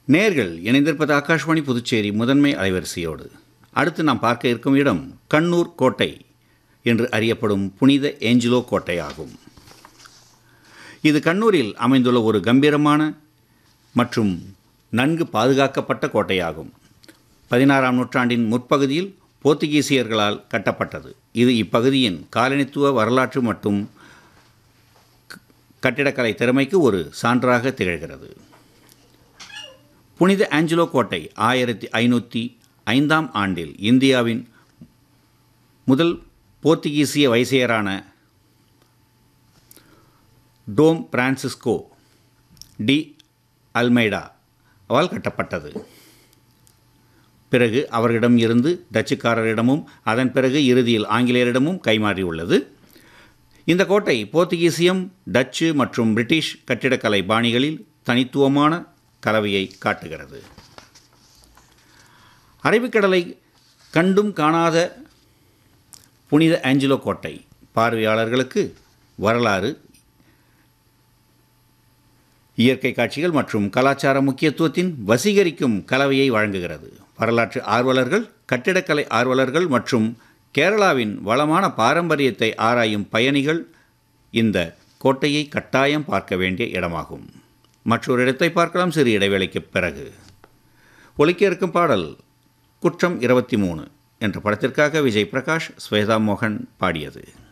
நேர்கள் இணைந்திருப்பது ஆகாஷ்வாணி புதுச்சேரி முதன்மை அலைவரிசையோடு அடுத்து நாம் பார்க்க இருக்கும் இடம் கண்ணூர் கோட்டை என்று அறியப்படும் புனித ஏஞ்சலோ கோட்டை ஆகும் இது கண்ணூரில் அமைந்துள்ள ஒரு கம்பீரமான மற்றும் நன்கு பாதுகாக்கப்பட்ட கோட்டையாகும் பதினாறாம் நூற்றாண்டின் முற்பகுதியில் போர்த்துகீசியர்களால் கட்டப்பட்டது இது இப்பகுதியின் காலனித்துவ வரலாற்று மற்றும் க- கட்டிடக்கலை திறமைக்கு ஒரு சான்றாக திகழ்கிறது புனித ஆஞ்சலோ கோட்டை ஆயிரத்தி ஐநூற்றி ஐந்தாம் ஆண்டில் இந்தியாவின் முதல் போர்த்துகீசிய வைசியரான டோம் பிரான்சிஸ்கோ டி அல்மைடா அவரால் கட்டப்பட்டது பிறகு அவர்களிடம் இருந்து டச்சுக்காரரிடமும் அதன் பிறகு இறுதியில் ஆங்கிலேயரிடமும் கைமாறியுள்ளது இந்த கோட்டை போர்த்துகீசியம் டச்சு மற்றும் பிரிட்டிஷ் கட்டிடக்கலை பாணிகளில் தனித்துவமான கலவையை காட்டுகிறது அரபிக்கடலை கண்டும் காணாத புனித ஆஞ்சலோ கோட்டை பார்வையாளர்களுக்கு வரலாறு இயற்கை காட்சிகள் மற்றும் கலாச்சார முக்கியத்துவத்தின் வசீகரிக்கும் கலவையை வழங்குகிறது வரலாற்று ஆர்வலர்கள் கட்டிடக்கலை ஆர்வலர்கள் மற்றும் கேரளாவின் வளமான பாரம்பரியத்தை ஆராயும் பயணிகள் இந்த கோட்டையை கட்டாயம் பார்க்க வேண்டிய இடமாகும் மற்றொரு இடத்தை பார்க்கலாம் சிறு இடைவேளைக்குப் பிறகு ஒலிக்க இருக்கும் பாடல் குற்றம் இருபத்தி மூணு என்ற படத்திற்காக விஜய் பிரகாஷ் ஸ்வேதா மோகன் பாடியது